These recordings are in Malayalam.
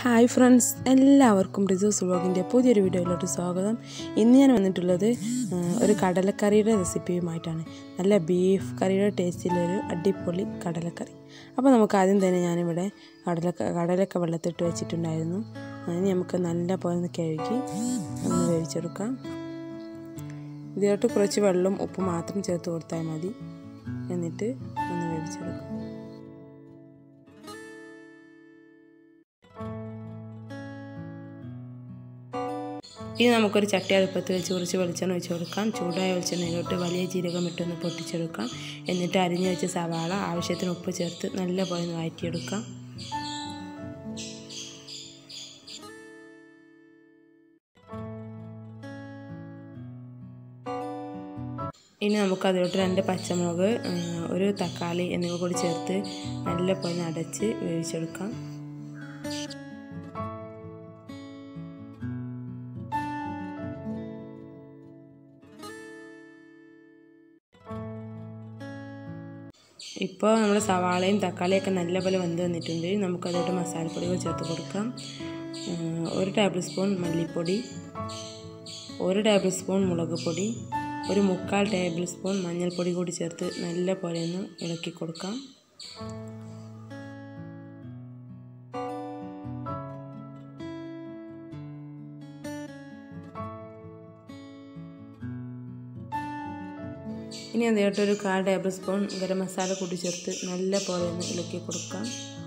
ഹായ് ഫ്രണ്ട്സ് എല്ലാവർക്കും റിസോഴ്സ് വ്ളോഗിൻ്റെ പുതിയൊരു വീഡിയോയിലോട്ട് സ്വാഗതം ഇന്ന് ഞാൻ വന്നിട്ടുള്ളത് ആ, ഒരു കടലക്കറിയുടെ റെസിപ്പിയുമായിട്ടാണ് നല്ല ബീഫ് കറിയുടെ ടേസ്റ്റിലൊരു അടിപൊളി കടലക്കറി അപ്പോൾ നമുക്ക് ആദ്യം തന്നെ ഞാനിവിടെ കടലക്ക കടലൊക്കെ വെള്ളത്തിട്ട് വെച്ചിട്ടുണ്ടായിരുന്നു അതിന് നമുക്ക് നല്ല പോലെ ഒന്ന് കഴുകി ഒന്ന് വേവിച്ചെടുക്കാം ഇതിലോട്ട് കുറച്ച് വെള്ളവും ഉപ്പും മാത്രം ചേർത്ത് കൊടുത്താൽ മതി എന്നിട്ട് ഒന്ന് വേവിച്ചെടുക്കാം ഇനി നമുക്കൊരു ചട്ടി അടുപ്പത്ത് വെച്ച് കുറച്ച് വെളിച്ചെണ്ണ ഒഴിച്ച് കൊടുക്കാം ചൂടായ വെളിച്ചെണ്ണയിലോട്ട് വലിയ ജീരകം ഇട്ടൊന്ന് പൊട്ടിച്ചെടുക്കാം എന്നിട്ട് അരിഞ്ഞു വെച്ച സവാള ആവശ്യത്തിന് ഉപ്പ് ചേർത്ത് നല്ല പോലെ ഒന്ന് വഴറ്റിയെടുക്കാം ഇനി നമുക്ക് അതിലോട്ട് രണ്ട് പച്ചമുളക് ഒരു തക്കാളി എന്നിവ കൂടി ചേർത്ത് നല്ല പോലെ അടച്ച് വേവിച്ചെടുക്കാം ഇപ്പോൾ നമ്മുടെ സവാളയും തക്കാളിയൊക്കെ നല്ലപോലെ വെന്ത് വന്നിട്ടുണ്ട് നമുക്കതോട്ട് മസാലപ്പൊടികൾ ചേർത്ത് കൊടുക്കാം ഒരു ടേബിൾ സ്പൂൺ മല്ലിപ്പൊടി ഒരു ടേബിൾ സ്പൂൺ മുളക് പൊടി ഒരു മുക്കാൽ ടേബിൾ സ്പൂൺ മഞ്ഞൾപ്പൊടി കൂടി ചേർത്ത് നല്ല പോലെ ഒന്ന് ഇളക്കി കൊടുക്കാം ഇനി അതിലോട്ട് ഒരു കാൽ ടേബിൾ സ്പൂൺ ഗരം മസാല കൂടി ചേർത്ത് നല്ല പോലെ ഒന്ന് ഇളക്കി കൊടുക്കാം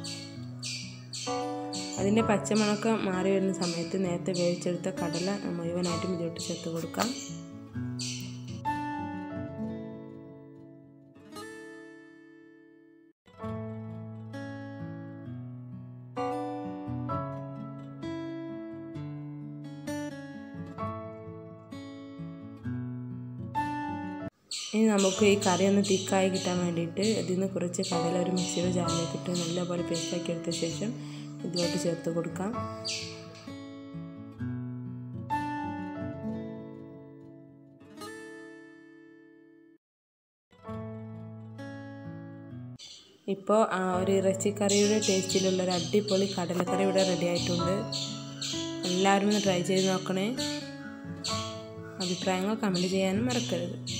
അതിൻ്റെ പച്ചമണക്കം മാറി വരുന്ന സമയത്ത് നേരത്തെ വേവിച്ചെടുത്ത കടല മുഴുവനായിട്ടും ഇതിലോട്ട് ചേർത്ത് കൊടുക്കാം ഇനി നമുക്ക് ഈ കറി ഒന്ന് തിക്കായി കിട്ടാൻ വേണ്ടിയിട്ട് ഇതിൽ നിന്ന് കുറച്ച് കടല ഒരു മിക്സിയുടെ ജാറിലേക്ക് ഇട്ട് നല്ലപോലെ പേസ്റ്റാക്കി എടുത്ത ശേഷം ഇതിലോട്ട് ചേർത്ത് കൊടുക്കാം ഇപ്പോൾ ഒരു ഇറച്ചിക്കറിയുടെ ടേസ്റ്റിലുള്ള ഒരു അടിപൊളി കടലക്കറി ഇവിടെ റെഡി ആയിട്ടുണ്ട് എല്ലാവരും ഒന്ന് ട്രൈ ചെയ്ത് നോക്കണേ അഭിപ്രായങ്ങൾ കമൻറ്റ് ചെയ്യാനും മറക്കരുത്